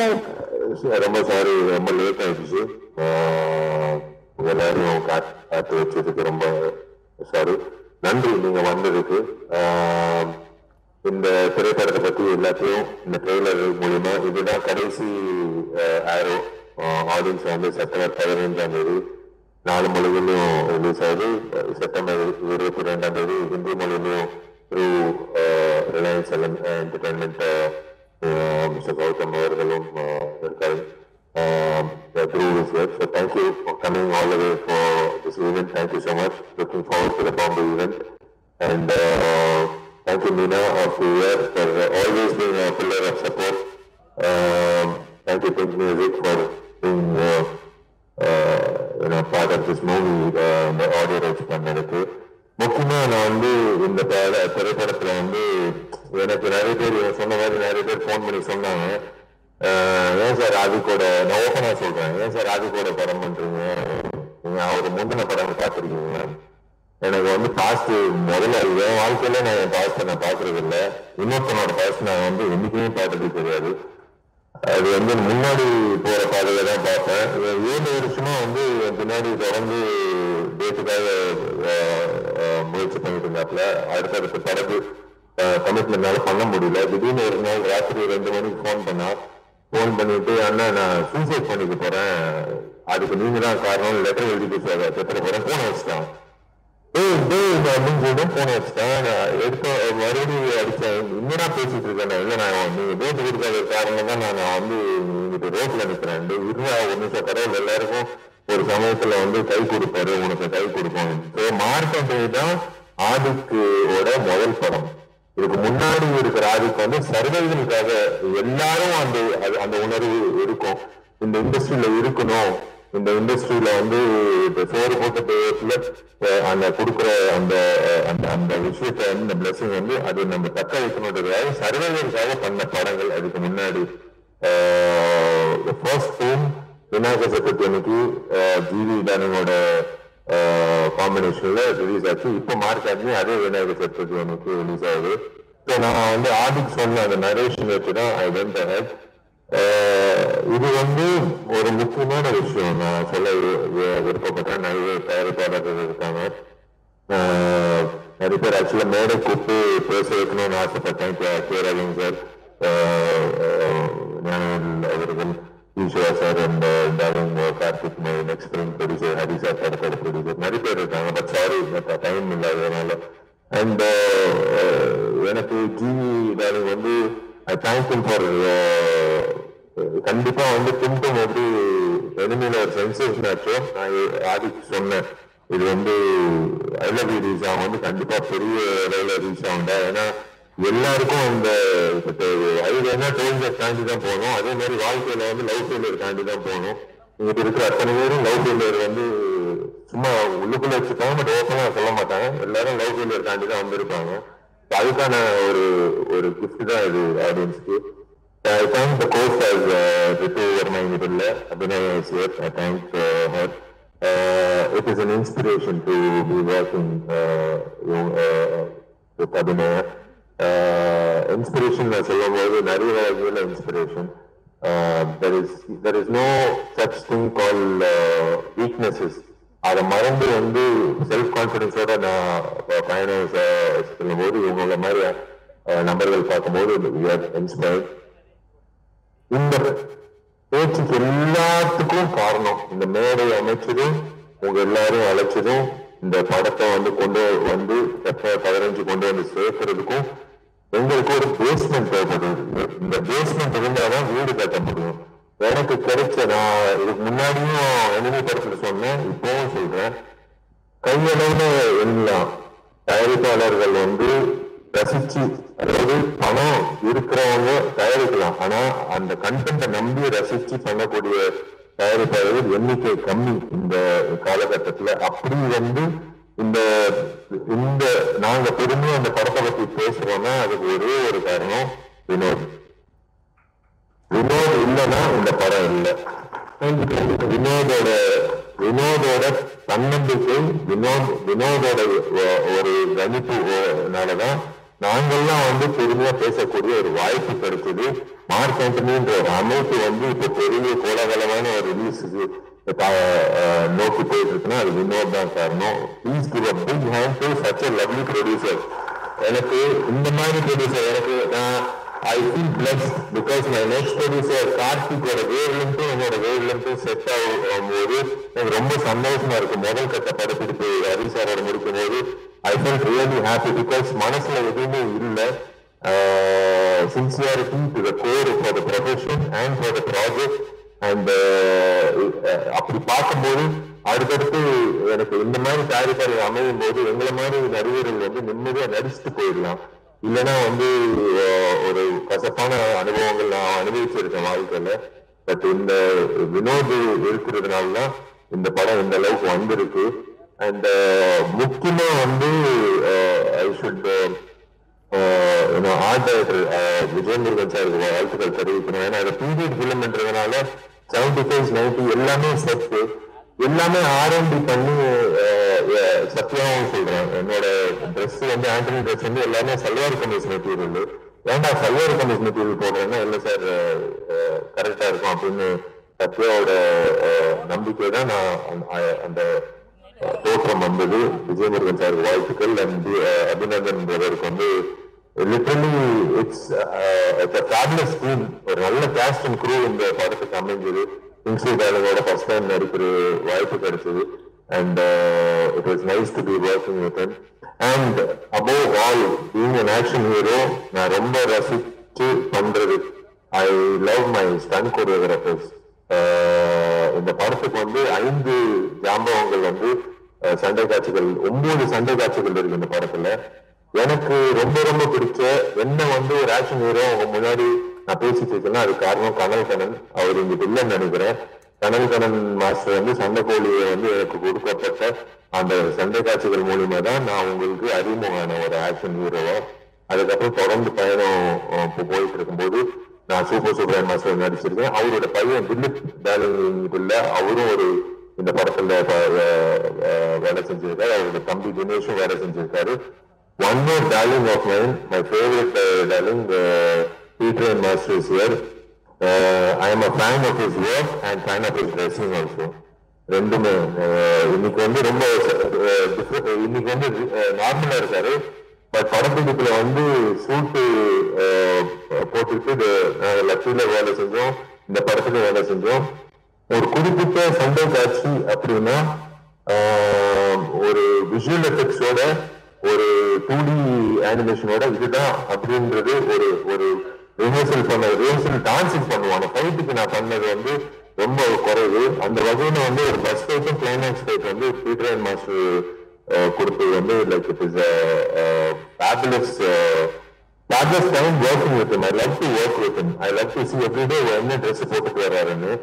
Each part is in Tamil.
ரொம்ப சாரி ரொம்ப லேட் ஆயிடுச்சு ஆஹ் எல்லாரையும் காத்- காத்து வச்சதுக்கு ரொம்ப சாரி நன்றி நீங்க வந்ததுக்கு ஆஹ் இந்த திரைப்படத்தை பத்தி எல்லாத்தையும் இந்த ட்ரெய்லர் மூலியமா இதுதான் கடைசி ஆரோ ஆடியன்ஸ் வந்து செப்டம்பர் பதினைஞ்சாம் தேதி நாலு மொழிகளிலும் ரிலீஸ் ஆகுது அஹ் செப்டம்பர் இருபத்தி ரெண்டாம் தேதி ஹிந்தி மொழியிலும் through Reliance entertainment mister Gautham அவர்களும் அஹ், இருக்காரு through this work. So thank you for coming all the way for this event. Thank you so much. Looking forward to the Bombay event. And uh, thank you, Nina of the year, for always being a pillar of support. Um, thank you, Pink Music, for being uh, uh, you know, part of this movie, uh, இந்த ஆடியோ ரைட்ஸ் பண்ணதுக்கு முக்கியமா நான் வந்து இந்த பட- திரைப்படத்துல வந்து எனக்கு நிறைய பேர் இவன் சொன்ன மாதிரி நிறைய பேர் ஃபோன் பண்ணி சொன்னாங்க ஆஹ் ஏன் சார் ராஜுக்கோட நான் ஓப்பனா சொல்றேன் ஏன் சார் ராஜுக்கோட படம் பண்றீங்க நீங்க அவர் முந்தின படம் பார்த்துருக்கீங்க எனக்கு வந்து பாஸ்ட் முதல்ல என் வாழ்க்கையில நான் என் பாஸ்ட நான் பாக்குறது இல்ல இன்னொருத்தனோட பாஸ்ட் நான் வந்து என்னைக்குமே பார்த்தது கிடையாது அது வந்து முன்னாடி போற பாதையில தான் பார்ப்பேன் இது ஏழு வருஷமா வந்து என் பின்னாடி தொடர்ந்து டேட்டுக்காக முயற்சி பண்ணிட்டு இருந்தாப்புல அடுத்தடுத்த படகு கமிட்மெண்ட்னால பண்ண முடியல திடீர்னு ஒரு நாள் ராத்திரி ரெண்டு மணிக்கு ஃபோன் பண்ணா ஃபோன் பண்ணிட்டு அண்ணா நான் சூசைட் பண்ணிக்க போறேன் அதுக்கு நீங்க தான் காரணம் லெட்டர் எழுதி செத்துற போறேன் போன வச்சுட்டான் ஏய் டேய் இது அப்படின்னு சொல்லிட்டு போன வச்சுட்டேன் நான் எடுத்த மறுபடியும் அடிச்சேன் என்னடா பேசிட்டு இருக்கேன் இல்லை நான் நீங்க டேட் கொடுக்காத காரணம் தான் நான் நான் வந்து இங்கிட்டு ரோட்ல நிக்கிறேன் டேய் இருடா ஒரு நிமிஷம் கடவுள் எல்லாருக்கும் ஒரு சமயத்துல வந்து கை கொடுப்பாரு உனக்கு கை கொடுப்போம் ஸோ மார்க்கண்டே தான் ஆதிக்கோட முதல் படம் இதுக்கு முன்னாடி இருக்கிற ஆதிக்கு வந்து சர்வைவலுக்காக எல்லாரும் அந்த அது- அந்த உணர்வு இருக்கும் இந்த இண்டஸ்ட்ரியில இருக்கணும் இந்த இண்டஸ்ட்ரியில வந்து இந்த சோறு போட்ட பேர்ல அந்த கொடுக்குற அந்த அஹ், அந்த அந்த விஷயத்த வந்து இந்த பிளஸிங் வந்து அது நம்ம தக்க வைக்கணுன்றதுக்காக சர்வைவலுக்காக பண்ண படங்கள் அதுக்கு முன்னாடி ஃபர்ஸ்ட் ஃபிலிம் விநாயகர் சதுர்த்தி அன்னைக்கு ஜிவி தானனோட காம்பினேஷன்ல ரிலீஸ் ஆச்சு இப்போ மார்ச் ஆச்சு அதே விநாயகர் சதுர்த்தி அன்னைக்கு ரிலீஸ் ஆகுது ஸோ நான் வந்து ஆதிக் சொன்ன அந்த நரேஷன் வச்சு தான் ஐ வெண்ட் அஹெட் இது வந்து ஒரு முக்கியமான விஷயம் நான் சொல்ல வி- வி- விருப்பப்பட்டேன் நிறைய தயாரிப்பாளர்கள் இருக்காங்க ஆஹ் நிறைய பேர் ஆக்சுவலா மேடை கூப்பிட்டு பேச வைக்கணும்னு ஆசைப்பட்டேன் கே கே ரவீன் சார் ஞானவேல் அவர்கள் ஈஸ்வரா சார் அண்ட் டாவிங் Karthik next film producer Hari sir படத்தோட ப்ரொடியூசர் நிறைய பேர் இருக்காங்க பட் சாரி டைம் இல்லாததுனால அண்ட் எனக்கு ஜிவி டாவிங் வந்து ஐ தேங்க்யூ ஃபார் கண்டிப்பா வந்து பின்டும் வந்து எனிமையில ஒரு சென்சேஷன் ஆச்சோ நான் ஆதிக்கு சொன்னேன் இது வந்து ஐலவி ரீச் ஆகும் வந்து கண்டிப்பா பெரிய அளவுல ரீச் ஆகும்டா ஏன்னா எல்லாருக்கும் இந்த ஐடியா டோல்ஜர் தாண்டி தான் போகணும் அதே மாதிரி வாழ்க்கையில வந்து லவ் ஃபெயிலியர் தாண்டி தான் போகணும் இங்கிட்ட இருக்கிற அத்தனை பேரும் லவ் ஃபெயிலியர் வந்து சும்மா உள்ளுக்குள்ள வச்சுப்பாங்க பட் ஓப்பனா சொல்ல மாட்டாங்க எல்லாரும் லவ் ஃபெயிலியர் தாண்டி தான் வந்திருப்பாங்க So அதுக்கான ஒரு ஒரு கிஃப்ட் தான் இது ஆடியன்ஸ்க்கு I thank the coach as uh, Ritu Verma Nibilla, Abhinay is here. I thank uh, her. Uh, it is an inspiration to be working uh, you- uh, with Abhinay. Uh, inspiration நான் சொல்லும்போது நிறைய வகையில் inspiration. Uh, there is there is no such thing called uh, weaknesses. அதை மறந்து வந்து செல்ஃப் கான்ஃபிடன்ஸோட நான் ப- பயணம் செ- செல்லும்போது இவங்கள மாதிரி அஹ், நபர்கள் பார்க்கும்போது இன்ஸ்பயர்ட் இந்த பேச்சுக்கு எல்லாத்துக்கும் காரணம் இந்த மேடை அமைச்சதும் உங்க எல்லாரும் அழைச்சதும் இந்த படத்தை வந்து கொண்டு வந்து எப்ப பதினஞ்சு கொண்டு வந்து சேர்க்கறதுக்கும் எங்களுக்கு ஒரு பேஸ்மெண்ட் தேவைப்படுது இந்த பேஸ்மெண்ட் இருந்தாதான் வீடு கட்ட முடியும் எனக்கு கிடைச்ச நான் இதுக்கு முன்னாடியும் எனிமி படத்துல சொன்னேன் இப்பவும் சொல்றேன் கையளவுல எல்லாம் தயாரிப்பாளர்கள் வந்து ரசிச்சு அதாவது பணம் இருக்கிறவங்க தயாரிக்கலாம் ஆனா அந்த கண்டென்ட்டை நம்பி ரசிச்சு பண்ணக்கூடிய தயாரிப்பாளர்கள் எண்ணிக்கை கம்மி இந்த காலகட்டத்துல அப்படி வந்து இந்த இந்த நாங்க பெருமையா அந்த படத்தை பத்தி பேசுறோம்னா அதுக்கு ஒரே ஒரு காரணம் வினோத் வினோத் இல்லைன்னா இந்த படம் இல்லை வினோதோட வினோதோட தன்னம்பிக்கை வினோத் வினோதோட ஒ- ஒரு கணிப்புனாலதான் நாங்கெல்லாம் வந்து பெருமையா பேசக்கூடிய ஒரு வாய்ப்பு கிடைச்சது மார்க் ஆண்டனின்ற ஒரு அமைப்பு வந்து இப்போ பெரிய கோலாகலமான ஒரு ரிலீஸுக்கு நோக்கி போயிட்டு இருக்குன்னா அது வினோத் தான் காரணம் please give a big hand to such a lovely producer எனக்கு இந்த மாதிரி ப்ரொடியூசர் எனக்கு நான் I feel blessed because my next producer கார்த்திகோட வேவ் லென்த்தும் என்னோட வேவ் லென்த்தும் செட் ஆகும்போது எனக்கு ரொம்ப சந்தோஷமா இருக்கு முதல் கட்ட படப்பிடிப்பு ஹரி சாரோட முடிக்கும் போது I feel really happy because மனசுல எதுவுமே இல்லை sincerity to the core for the profession and for the project and அப்படி பார்க்கும்போது அடுத்தடுத்து எனக்கு இந்த மாதிரி தயாரிப்பாளர் அமையும் போது எங்களை மாதிரி நடிகர்கள் வந்து நிம்மதியா நடிச்சுட்டு போயிடலாம் இல்லைன்னா வந்து அஹ், ஒரு கசப்பான அனுபவங்கள் நான் அனுபவிச்சிருக்கேன் வாழ்க்கையில பட் இந்த வினோத் இருக்கிறதுனால தான் இந்த படம் இந்த அளவுக்கு வந்திருக்கு அண்ட் முக்கியமா வந்து I should art director Vijay Murugan சாருக்கு வாழ்த்துக்கள் தெரிவிக்கணும் ஏன்னா அது பீரியட் ஃபிலிம்ன்றதுனால செவன்டி ஃபைவ் நைன்டி எல்லாமே செட்டு எல்லாமே ஆர்என்டி பண்ணி அஹ், அஹ், சத்தியமாவும் சொல்றேன் என்னோட ட்ரெஸ் வந்து ஆண்டனி ட்ரெஸ் வந்து எல்லாமே சல்வார் கமிஸ் மெட்டீரியல் ஏன்டா சல்வார் கமிஸ் மெட்டீரியல் போடுறேன்னா இல்லை சார் கரெக்டா இருக்கும் அப்படின்னு சத்யாவோட அஹ், நம்பிக்கை தான் நான் அந்த- அந்த தோற்றம் வந்தது விஜயமுருகன் சார் வாழ்த்துக்கள் அண்ட் அபிநந்தன் பிரதருக்கு வந்து லிட்டரலி இட்ஸ் ஃபேபிளஸ் டீம் ஒரு நல்ல கேஸ்ட் அண்ட் க்ரூ இந்த படத்துக்கு அமைஞ்சது கிங்ஸ்லி டாலரோட ஃபர்ஸ்ட் டைம் நடிக்கிற வாய்ப்பு கிடைச்சது and it was nice to be working with him and above all being an action hero நான் ரொம்ப ரசிச்சு பண்றது I love my stunt choreographers இந்த படத்துக்கு வந்து ஐந்து ஜாம்பவங்கள் வந்து அஹ், சண்டை காட்சிகள் ஒன்பது சண்டை காட்சிகள் இருக்கு இந்த படத்துல எனக்கு ரொம்ப ரொம்ப பிடிச்ச என்ன வந்து ஒரு ஆக்ஷன் ஹீரோ அவங்க முன்னாடி நான் பேசிட்டு இருக்கேன்னா அது காரணம் கனல் கண்ணன் அவர் இங்க இல்லைன்னு நினைக்கிறேன் கனல் கண்ணன் மாஸ்டர் வந்து சண்டை கோழியை வந்து எனக்கு கொடுக்கப்பட்ட அந்த சண்டை காட்சிகள் மூலியமா தான் நான் உங்களுக்கு அறிமுகமான ஒரு ஆக்ஷன் ஹீரோவா அதுக்கப்புறம் தொடர்ந்து பயணம் அஹ், இப்போ போயிட்டு இருக்கும்போது நான் சூப்பர் சூப்பர் மாஸ்டர் நடிச்சிருக்கேன் அவரோட பையன் திலீப் டாலிங்குள்ள அவரும் ஒரு இந்த படத்துல ப- அஹ், அஹ், வேலை செஞ்சிருக்காரு அவரோட தம்பி தினேஷும் வேலை செஞ்சிருக்காரு one more darling of mine my favourite darling Peter master is here I am a fan of his work and fan of his dressing also ரெண்டுமே அஹ், இன்னைக்கு வந்து ரொம்ப அஹ், different- இன்னைக்கு வந்து நார்மலா இருக்காரு பட் படப்பிடிப்புல வந்து சூட்டு போட்டுட்டு நாங்கள் லட்சியில வேலை செஞ்சோம் இந்த படத்துல வேலை செஞ்சோம் ஒரு குறிப்பிட்ட சண்டை காட்சி அப்படின்னா ஆஹ், ஒரு விஷுவல் எஃபெக்ட்ஸோட ஒரு டூ டி அனிமேஷனோட இதுதான் அப்படின்றது ஒரு ஒரு ரிஹர்சல் பண்ண ரிஹர்சல் டான்ஸிங் பண்ணுவாங்க ஃபைட்டுக்கு நான் பண்ணது வந்து ரொம்ப குறைவு அந்த வகையில வந்து ஒரு ஃபர்ஸ்ட் ஃபைட்டும் கிளைமேக்ஸ் ஃபைட் வந்து பீட்டர் அண்ட் மாஸ்டர் கொடுத்தது வந்து like it is fabulous fabulous time working with him. I love to work with him. I love to see every day என்ன ட்ரெஸ் போட்டுட்டு வர்றாருன்னு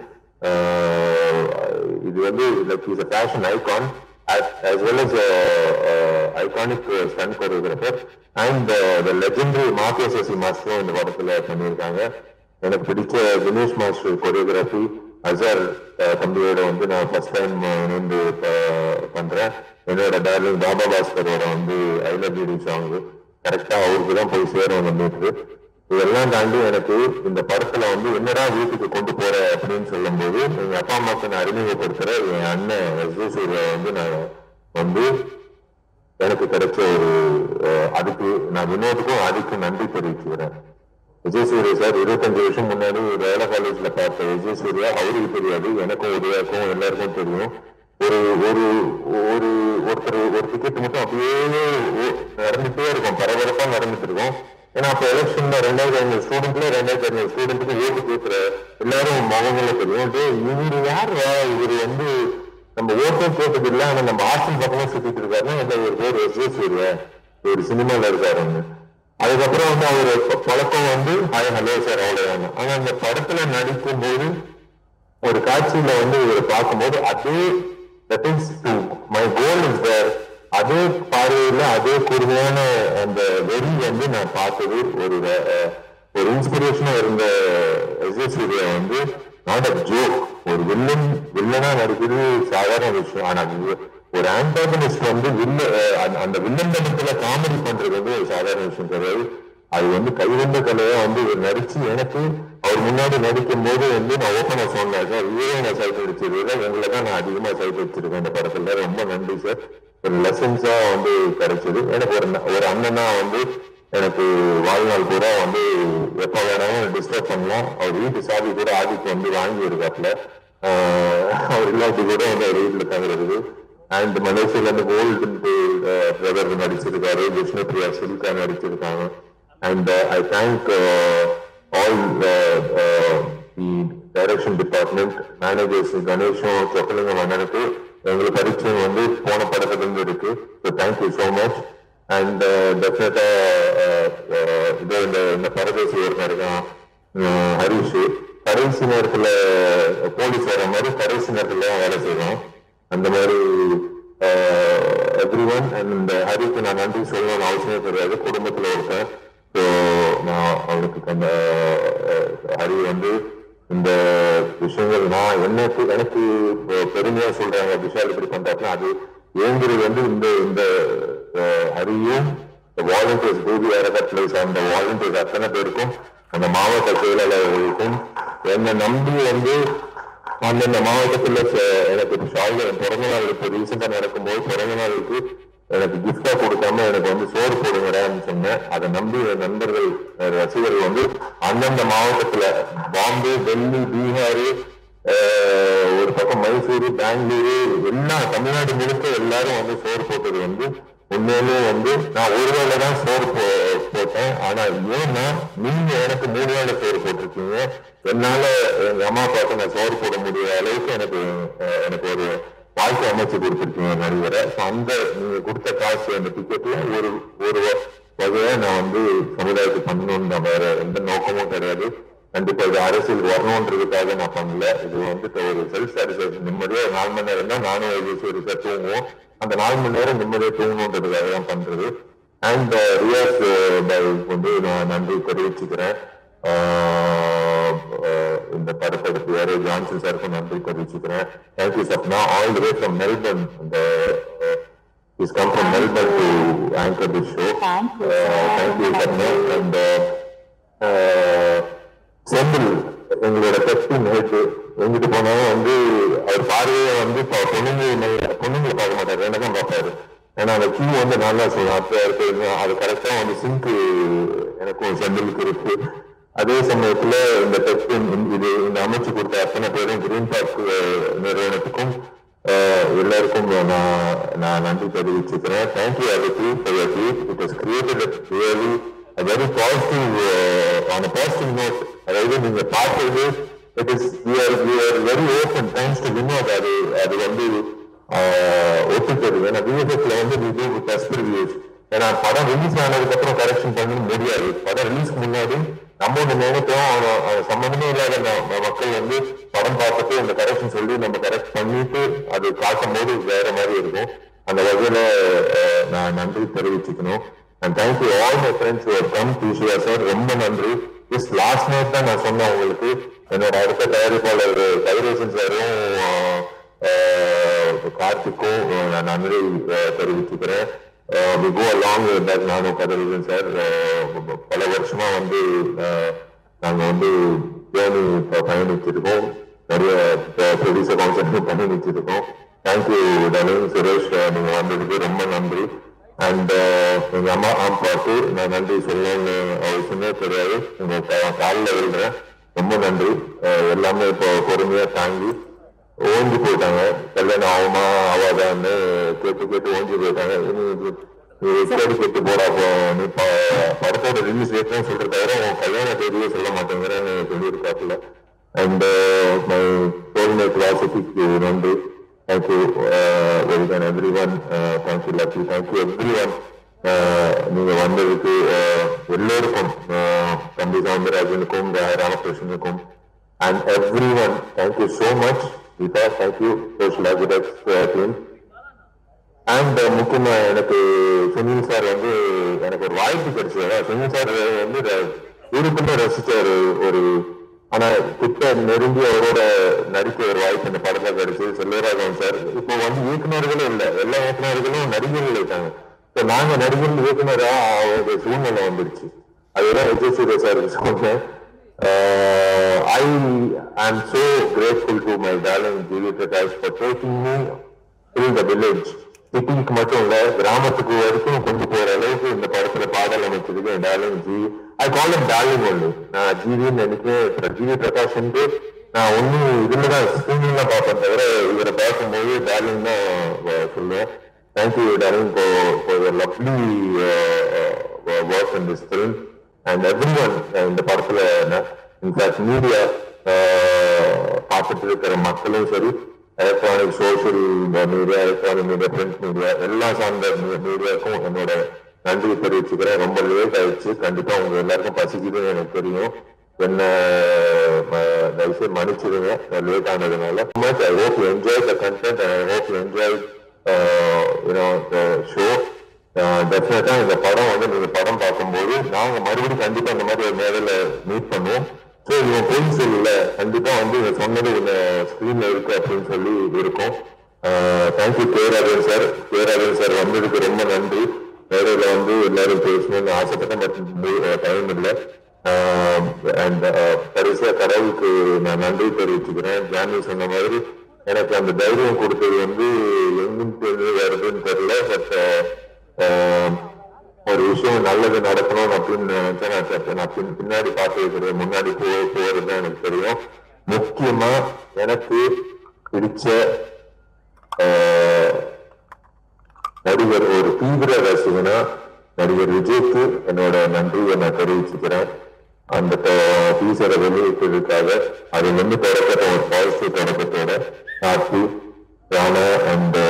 ஆஹ் இது வந்து like is a fashion icon as well as a, uh, iconic uh, stunt choreographer and uh, the legendary Mafia Sasi மாஸ்டரும் இந்த படத்துல பண்ணியிருக்காங்க எனக்கு பிடிச்ச தினேஷ் மாஸ்டர் கொரியோகிராஃபி அசர் அஹ், தம்பியோட வந்து நான் ஃபர்ஸ்ட் டைம் இணைந்து ப- பண்றேன் என்னோட டார்லிங் பாபா பாஸ்கரோட வந்து ஐ லவ் யூ சாங் கரெக்டா அவருக்கு தான் போய் சேரும் நம்பிட்டு இதெல்லாம் தாண்டி எனக்கு இந்த படத்துல வந்து என்னடா வீட்டுக்கு கொண்டு போற அப்படின்னு சொல்லும்போது எங்க அப்பா அம்மாவுக்கு நான் அறிமுகப்படுத்துற என் அண்ணன் விஜய் சூர்யா வந்து நான் வந்து எனக்கு கிடைச்ச ஒரு அஹ், அதுக்கு நான் வினோத்துக்கும் அதுக்கு நன்றி தெரிவிச்சுக்கிறேன் விஜய் சூர்யா சார் இருபத்தஞ்சு வருஷம் முன்னாடி வேலை காலேஜ்ல பார்த்த விஜய் சூர்யா அவருக்கு தெரியாது எனக்கும் உதயாக்கும் எல்லாருக்கும் தெரியும் ஒரு ஒரு ஒரு ஒருத்தர் ஒரு டிக்கெட் மட்டும் அப்படியே ஓ- நடந்துட்டே இருக்கும் பரபரப்பா நடந்துட்டு இருக்கும் ஏன்னா அப்ப எலெக்ஷன்ல ரெண்டாயிரத்தி ஐநூறு ஸ்டூடெண்ட்ல ரெண்டாயிரத்தி ஐநூறு ஸ்டூடெண்ட்டுக்கு ஓட்டு கேட்கிற எல்லாரும் முகங்கள தெரியும் டேய், இவரு யார் இவர் வந்து நம்ம ஓட்டும் கேட்டது இல்ல ஆனா நம்ம ஹாஸ்டல் பக்கமே சுத்திட்டு இருக்காருன்னா இந்த ஒரு பேர் விஜய் சூர்யா ஒரு சினிமால இருக்காருன்னு அதுக்கப்புறம் வந்து அவரு ப- பழக்கம் வந்து ஹாய் ஹலோ சார் அவ்வளவுதான் ஆனா அந்த படத்துல நடிக்கும் போது ஒரு காட்சியில வந்து இவரை பார்க்கும்போது அதே that is to my goal is there அதே பார்வையில அதே கூர்மையான அந்த வெறி வந்து நான் பார்த்தது ஒரு வே- அஹ் ஒரு இன்ஸ்பிரேஷனா இருந்த விஜய் சூர்யா வந்து நாட் அ ஜோக் ஒரு வில்லன் வில்லனா நடிக்கிறது சாதாரண விஷயம் ஆனா வி- ஒரு ஆன்டாகனிஸ்ட் வந்து வில்ல அஹ் அந்த- அந்த வில்லன் படத்துல காமெடி பண்றது வந்து ஒரு சாதாரண விஷயம் கிடையாது அது வந்து கைவந்த கலையா வந்து இவர் நடிச்சு எனக்கு அவர் முன்னாடி நடிக்கும் போது வந்து நான் ஓப்பனா சொன்னேன் சார் இவரே நான் சைட் அடிச்சது உங்களை தான் நான் அதிகமா சைட் அடிச்சிருக்கேன் இந்த படத்துல ரொம்ப நன்றி சார் ஒரு லெசன்ஸா வந்து கிடைச்சது எனக்கு ஒரு ந- ஒரு அண்ணனா வந்து எனக்கு வாழ்நாள் கூட வந்து எப்ப வேணாலும் டிஸ்டர்ப் பண்ணலாம் அவர் வீட்டு சாவி கூட ஆதிக்கு வந்து வாங்கி இருக்காப்ல ஆஹ் அவர் இல்லாட்டி கூட வந்து அவர் வீட்டுல தங்குறது அண்ட் மலேசியால இருந்து கோல்டு பிரதர் நடிச்சிருக்காரு விஷ்ணு பிரியா சில்கா நடிச்சிருக்காங்க and I thank all the direction department managers கணேஷும் சொக்கலிங்கம் அண்ணனுக்கு எங்களுக்கு பரிச்சயம் வந்து போன படத்துல இருந்து இருக்கு so thank you so much and டெஃபினட்டா இதோ இந்த இந்த பரதேசி ஒருத்தன் இருக்கான் அஹ் ஹரிஷ் கடைசி நேரத்துல போலீஸ் வர மாதிரி கடைசி நேரத்துல தான் வேலை செய்வோம் அந்த மாதிரி எவ்ரி ஒன் அண்ட் ஹரிக்கு நான் நன்றி சொல்லணும்னு அவசியம் கிடையாது குடும்பத்துல ஒருத்தன் ஸோ நான் அவருக்கு அந்த அஹ், ஹரி வந்து இந்த விஷயங்கள் நான் எனக்கு எனக்கு இப்போ பெருமையா சொல்றாங்க விஷால் இப்படி பண்றாருன்னா அது ஏங்குறது வந்து இந்த இந்த அஹ், ஹரியும் வாலண்டியர்ஸ் கோபி அறக்கட்டளை சார்ந்த வாலண்டியர்ஸ் அத்தனை பேருக்கும் அந்த மாவட்ட செயலாளர்களுக்கும் என்னை நம்பி வந்து அந்தந்த மாவட்டத்துல ச- எனக்கு ஷால் பிறந்த நாள் இப்போ ரீசெண்டா நடக்கும்போது பிறந்த நாளுக்கு எனக்கு கிஃப்டா கொடுக்காம எனக்கு வந்து சோறு போடுங்கடான்னு சொன்னேன் அதை நம்பி என் நண்பர்கள் அஹ் ரசிகர்கள் வந்து அந்தந்த மாவட்டத்துல பாம்பே டெல்லி பீகார் அஹ் ஒரு பக்கம் மைசூரு பெங்களூரு எல்லா தமிழ்நாடு முழுக்க எல்லாரும் வந்து சோறு போட்டது வந்து உண்மையிலே வந்து நான் ஒரு வேளை தான் சோறு போ- போட்டேன் ஆனா ஏன்னா நீங்க எனக்கு மூணு வேளை சோறு போட்டிருக்கீங்க என்னால எங்க அம்மா அப்பாவுக்கு நான் சோறு போட முடியாத அளவுக்கு எனக்கு அஹ், எனக்கு ஒரு வாழ்க்கை அமைச்சு கொடுத்துருக்கீங்க நடிகரை ஸோ அந்த நீங்க கொடுத்த காசு அந்த டிக்கெட்ல ஒரு ஒரு வகையை நான் வந்து சமுதாயத்துக்கு பண்ணணும்னு தான் வேற எந்த நோக்கமும் கிடையாது கண்டிப்பா இது அரசியல் வரணுன்றதுக்காக நான் பண்ணல இது வந்துட்டு ஒரு செல்ஃப் சாட்டிஸ்பேக்ஷன் நிம்மதியா ஒரு நாலு மணி நேரம் தான் நானும் எழுதி ஒரு சார் தூங்குவோம் அந்த நாலு மணி நேரம் நிம்மதியா தூங்கணுன்றதுக்காக தான் பண்றது அண்ட் ரியாஸ் பாய்க்கு வந்து நான் நன்றி தெரிவிச்சுக்கிறேன் ஆஹ் ஆஹ் இந்த படத்தெடுப்பு வேற ஜான்சன் சாருக்கும் நன்றி தெரிவிச்சுக்கிறேன் thank you Sapna all the way from Melbourne இந்த is come from Melbourne to anchor the show Thank you, thank you Sapna and Senthil எங்களோட டெஸ்டிங் ஹெட் எங்கிட்டு போனாலும் வந்து அவர் பார்வையை வந்து இப்போ பொண்ணுங்க பொண்ணுங்களை பார்க்க மாட்டாரு என்ன தான் பார்ப்பாரு ஏன்னா அந்த கியூ வந்து நல்லா சொல்லுவோம் அப்போ இருக்கு அது கரெக்டா வந்து சிங்க் எனக்கும் செந்திலுக்கு இருக்கு அதே சமயத்துல இந்த டெஸ்ட் இது இந்த அமைச்சு கொடுத்த அத்தனை பேரும் கிரீன் பார்க் நிறுவனத்துக்கும் அஹ், எல்லாருக்கும் நான் நான் நன்றி தெரிவிச்சுக்கிறேன் தேங்க்யூ அதுக்கு it is created really a very positive uh, on a positive note அதாவது நீங்க பார்த்தது it is we are we are very open thanks to Vinoth அது அது வந்து ஆஹ், ஒத்துக்கிறது ஏன்னா விஎஃப்எஸ்ல வந்து we do test reviews ஏன்னா படம் ரிலீஸ் ஆனதுக்கு அப்புறம் கரெக்ஷன் பண்ண முடியாது படம் ரிலீஸ்க்கு முன்னாடி நம்ம ஒண்ணு நினைப்போம் அவன- அவன் சம்பந்தமே இல்லாத ம- ம- மக்கள் வந்து படம் பார்த்துட்டு அந்த கரெக்ஷன் சொல்லி நம்ம கரெக்ட் பண்ணிட்டு அது காட்டும் போது வேற மாதிரி இருக்கும் அந்த வகையில அஹ், நான் நன்றி தெரிவிச்சுக்கணும் and thank you all my friends you come டிஷியா சார் ரொம்ப நன்றி ஜஸ்ட் லாஸ்ட் நைட் தான் நான் சொன்னேன் உங்களுக்கு என்னோட அடுத்த தயாரிப்பாளர் கைரேசன் சாரும் கார்த்திக்கும் அஹ், நான் நன்றி அஹ், தெரிவிச்சுக்கிறேன் வி கோ அலாங் தட் நானும் கதிரேசன் சார் பல வருஷமா வந்து அஹ், நாங்க வந்து ஜேர்னி பயணிச்சிருக்கோம் நிறைய ப்ரொடியூசர் கவுன்சிலும் பயணிச்சிருக்கோம் தேங்க்யூ டலின் சுரேஷ் அஹ், நீங்க வந்ததுக்கு ரொம்ப நன்றி அண்ட் எங்க அம்மா அப்பாவுக்கு நான் நன்றி சொல்லணும்னு அவசியமே தெரியாது உங்க கா- காலில் விழுறேன் ரொம்ப நன்றி அஹ், எல்லாமே இப்போ பொறுமையா தாங்கி ஓஞ்சி போயிட்டாங்க கல்யாணம் ஆகுமா ஆகாதான்னு கேட்டு கேட்டு ஓஞ்சி போயிட்டாங்க இனி இது- நீ கேட்டு கேட்டு போடா போ நீ ப- படத்தோட ரிலீஸ் டேட் தான் சொல்ற தவிர உன் கல்யாண தேதியே சொல்ல மாட்டேங்கிறேன்னு சொல்லியிருக்காப்புல அண்ட் மை சோல்மேட் வாசதிக்கு நன்றி thank you welcome everyone thank you Lucky thank you everyone நீங்க வந்ததுக்கு uh, எல்லோருக்கும் uh, தம்பி சவுந்தரராஜனுக்கும் ராமகிருஷ்ணனுக்கும் and everyone, thank you so much. Gita, thank you, Social Architects uh, team. And முக்கியமா எனக்கு சுனில் சார் வந்து எனக்கு ஒரு வாய்ப்பு கிடைச்சது சுனில் சார் வந்து ர- உறுப்பினர் ரசிச்ச ஒரு ஒரு ஆனா கிட்ட நெருங்கி அவரோட நடிக்க ஒரு வாய்ப்பு இந்த படத்துல கிடைச்சு செல்வராகவன் சார் இப்போ வந்து இயக்குனர்களும் இல்ல எல்லா இயக்குனர்களும் நடிகர்கள் இருக்காங்க இப்போ நாங்க நடிகர்கள் இயக்குனரா அவருடைய சூழ்நிலை வந்துருச்சு அதுதான் விஜய் சூர்யா சார் சொன்னேன் I am so grateful to my darling GV Prakash for taking me in the village சிட்டிக்கு மட்டும் இல்ல கிராமத்துக்கு வரைக்கும் கொண்டு போற அளவுக்கு இந்த படத்துல பாடல் அமைச்சதுக்கு என் darling ji I call him darling ஒன்று நான் ஜிவின்னு நினைக்கிறேன் ஜிவி பிரகாஷ் வந்து நான் ஒண்ணு இதுலதான் ஸ்கிரீன்ல பார்ப்பேன் தவிர இவரை பார்க்கும்போது டார்லிங் தான் அஹ், சொல்லுவேன் thank you darling for lovely work in this film and everyone இந்த படத்துல இன்ஃபேக்ட் மீடியா பார்த்துட்டு இருக்கிற மக்களும் சரி electronic social media electronic media print media எல்லா சார்ந்த மீடியாவுக்கும் என்னோட நன்றி தெரிவிச்சுக்கிறேன் ரொம்ப லேட் ஆயிடுச்சு கண்டிப்பா உங்க எல்லாருக்கும் பசிக்குதுன்னு எனக்கு தெரியும் என்ன ம- தயவுசெய்து மன்னிச்சிடுங்க லேட் ஆனதுனால much I hope you enjoy the content I hope you enjoy you know the show டெஃபினட்டா இந்த படம் வந்து நீங்க படம் பார்க்கும்போது நாங்க மறுபடியும் கண்டிப்பா இந்த மாதிரி ஒரு மேடையில மீட் பண்ணுவோம் ஸோ இவங்க பொய் சொல்லல கண்டிப்பா வந்து இவங்க சொன்னது இந்த ஸ்கிரீன்ல இருக்கு அப்படின்னு சொல்லி இருக்கும் thank you Kerajan sir Kerajan sir வந்ததுக்கு ரொம்ப நன்றி மேடையில வந்து எல்லாரும் பேசணும்னு ஆசைப்பட்டேன் பட் டைம் இல்லை அண்ட் கடைசியா கடவுளுக்கு நான் நன்றி தெரிவிச்சுக்கிறேன் ஜானி சொன்ன மாதிரி எனக்கு அந்த தைரியம் கொடுத்தது வந்து எங்கிருந்து வருதுன்னு தெரியல பட் ஒரு விஷயம் நல்லது நடக்கணும் அப்படின்னு நினைச்சேன் நான் சத்த- நான் பின்- பின்னாடி பார்த்து வைக்கிறது முன்னாடி போ போறது தான் எனக்கு தெரியும் முக்கியமா எனக்கு பிடிச்ச ஆஹ், நடிகர் ஒரு தீவிர ரசிகனா நடிகர் விஜய்க்கு என்னோட நன்றியை நான் தெரிவிச்சுக்கிறேன் அந்த டீசரை வெளியிட்டதுக்காக அது வந்து தொடக்கத்தை ஒரு பாசிட்டிவ் தொடக்கத்தோட ஹாப்பி ராணா அண்ட்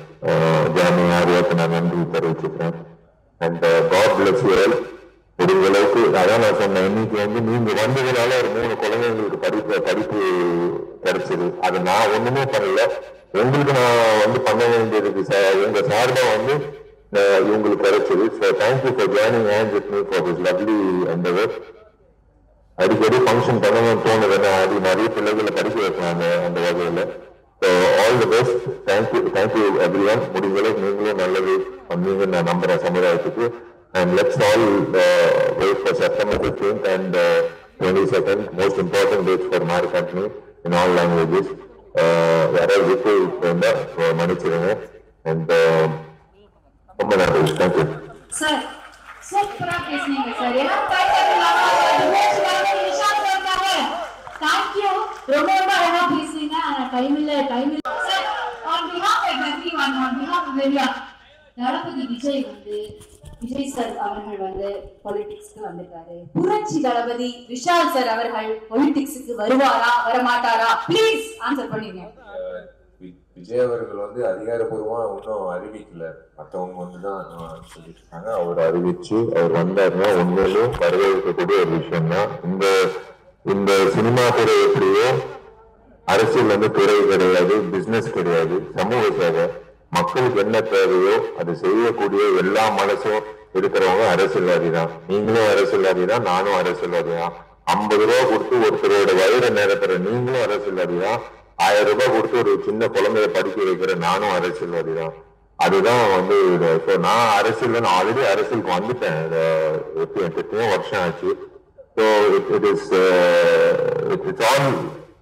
ஜாமி ஆரியாக்கு நான் நன்றி தெரிவிச்சுக்கிறேன் அண்ட் காட் பிளஸ் யூ முடிஞ்ச அளவுக்கு அதான் நான் சொன்னேன் இன்னைக்கு வந்து நீங்க வந்ததுனால ஒரு மூணு குழந்தைங்களுக்கு படிப்பு படிப்பு கிடைச்சது அது நான் ஒண்ணுமே பண்ணல உங்களுக்கு நான் வந்து பண்ண வேண்டியதுக்கு சா- உங்க சார்பா வந்து அஹ், இவங்களுக்கு கிடைச்சது so thank you for joining hand with me for this lovely endeavour அடிக்கடி ஃபங்க்ஷன் பண்ணணும்னு தோணுது ஏன்னா அது நிறைய பிள்ளைகளை படிக்க வைக்கலாம் அந்த அந்த வகையில் so all the best thank you thank you everyone முடிஞ்ச அளவுக்கு நீங்களும் நல்லது பண்ணீங்கன்னு நான் நம்புறேன் சமுதாயத்துக்கு and let's all wait for September fifteenth and twenty second most important dates for our company in all languages யாராவது விட்டு இருந்தால் மன்னிச்சிடுங்க அண்ட் ரொம்ப நன்றி தேங்க்யூ சார் சூப்பரா பேசுனீங்க சார் ஏன்னா டைட்டில் இல்லாம டிவோர்ஸ் வந்து நிஷாந்த் இருக்காங்க தேங்க்யூ ரொம்ப ரொம்ப அழகா பேசுனீங்க ஆனா டைம் இல்ல டைம் இல்ல sir on behalf of everyone on behalf of everyone தளபதி விஜய் வந்து விஜய் சார் அவர்கள் வந்து பொலிட்டிக்ஸ்க்கு வந்திருக்காரு புரட்சி தளபதி விஷால் சார் அவர்கள் பொலிட்டிக்ஸ்க்கு வருவாரா வரமாட்டாரா ப்ளீஸ் ஆன்சர் பண்ணுங்க வி- விஜய் அவர்கள் வந்து அதிகாரப்பூர்வமா இன்னும் அறிவிக்கல மற்றவங்க வந்து தான் சொல்லிட்டு இருக்காங்க அவர் அறிவிச்சு அவர் வந்தாருன்னா உண்மையிலும் வரவேற்கக்கூடிய ஒரு விஷயம் தான் இந்த இந்த சினிமா துறை எப்படியோ அரசியல் வந்து துறை கிடையாது பிசினஸ் கிடையாது சமூக சேவை மக்களுக்கு என்ன தேவையோ அதை செய்யக்கூடிய எல்லா மனசும் இருக்கிறவங்க அரசியல்வாதி தான் நீங்களும் அரசியல்வாதி தான் நானும் அரசியல்வாதி தான் ஐம்பது ரூபா கொடுத்து ஒருத்தரோட வயிறை நிரப்புற நீங்களும் அரசியல்வாதி தான் ஆயிரம் ரூபாய் கொடுத்து ஒரு சின்ன குழந்தைய படிக்க வைக்கிற நானும் அரசியல்வாதி தான் அதுதான் வந்து ஸோ நான் அரசியல் நான் ஆல்ரெடி அரசியலுக்கு வந்துட்டேன் இது எட்டு எத்தனையோ வருஷம் ஆச்சு so it it is it's all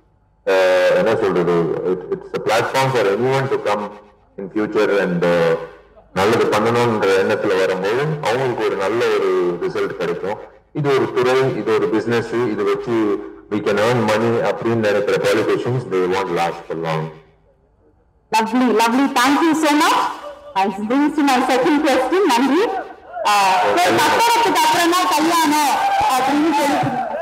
uh, என்ன சொல்றது it's a platform for anyone to come in future and நல்லது பண்ணணும்ன்ற எண்ணத்துல வரும்போது அவங்களுக்கு ஒரு நல்ல ஒரு ரிசல்ட் கிடைக்கும் இது ஒரு துறை இது ஒரு பிசினஸ் இது வச்சு we can earn money அப்படின்னு நினைக்கிற politicians they won't last for long Lovely, lovely. Thank you so much. I brings to my second question. நன்றி ஆஹ் சரி, கட்டடத்துக்கு அப்புறம் தான் கல்யாணம் அப்படின்னு சொல்லி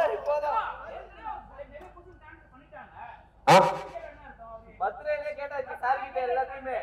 ஆ பர்த்டேலே கேட்டாச்சு சார் கிட்ட எல்லாத்தையுமே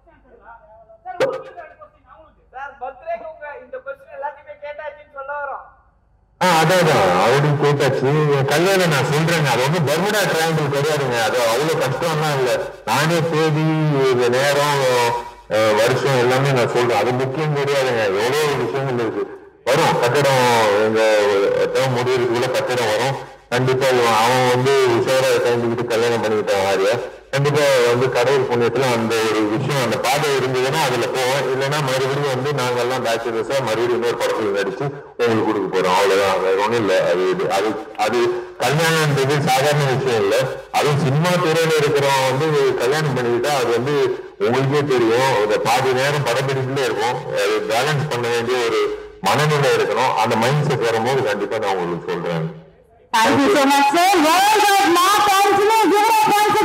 சார் பர்த்டேக்கு உங்க இந்த கொஸ்டின் எல்லாத்தையுமே கேட்டாச்சுன்னு சொல்ல வரோம் ஆ அதான் அதான் அவரும் கேட்டாச்சு என் கல்யாணம் நான் சொல்றேங்க அது வந்து பர்முடா ட்ரையாங்கிள் கிடையாதுங்க அது அவ்வளவு கஷ்டம்லாம் இல்லை நானே தேதி இது நேரம் அஹ், வருஷம் எல்லாமே நான் சொல்றேன் அது முக்கியம் கிடையாதுங்க எவ்வளவு விஷயங்கள் இருக்கு வரும் கட்டடம் எங்க டேர்ம் முடியறதுக்குள்ள கட்டடம் வரும் கண்டிப்பா இவன் அவன் வந்து உஷாரா சேர்ந்துக்கிட்டு கல்யாணம் பண்ணிக்கிட்டான் ஆரியா கண்டிப்பா வந்து கடவுள் புண்ணியத்துல அந்த ஒரு விஷயம் அந்த பாதை இருந்ததுன்னா அதுல போவோம் இல்லைன்னா மறுபடியும் வந்து நாங்கெல்லாம் பேச்சுலர்ஸா மறுபடியும் இன்னொரு படத்துல நடிச்சு உங்களுக்கு கொடுக்க போறோம் அவ்வளவுதான் வேற ஒண்ணும் இல்ல அது இது- அது அது கல்யாணம்ன்றது சாதாரண விஷயம் இல்ல அதுவும் சினிமா துறையில இருக்கிறவன் வந்து கல்யாணம் பண்ணிக்கிட்டா அது வந்து உங்களுக்கே தெரியும் ஒரு பாதி நேரம் படப்பிடிப்புல இருக்கும் அது பேலன்ஸ் பண்ண வேண்டிய ஒரு மனநிலை இருக்கணும் அந்த மைண்ட் செட் வரும்போது கண்டிப்பா நான் உங்களுக்கு சொல்றேன் Thank you so much, sir. Well done, Mark Anthony. Give it up once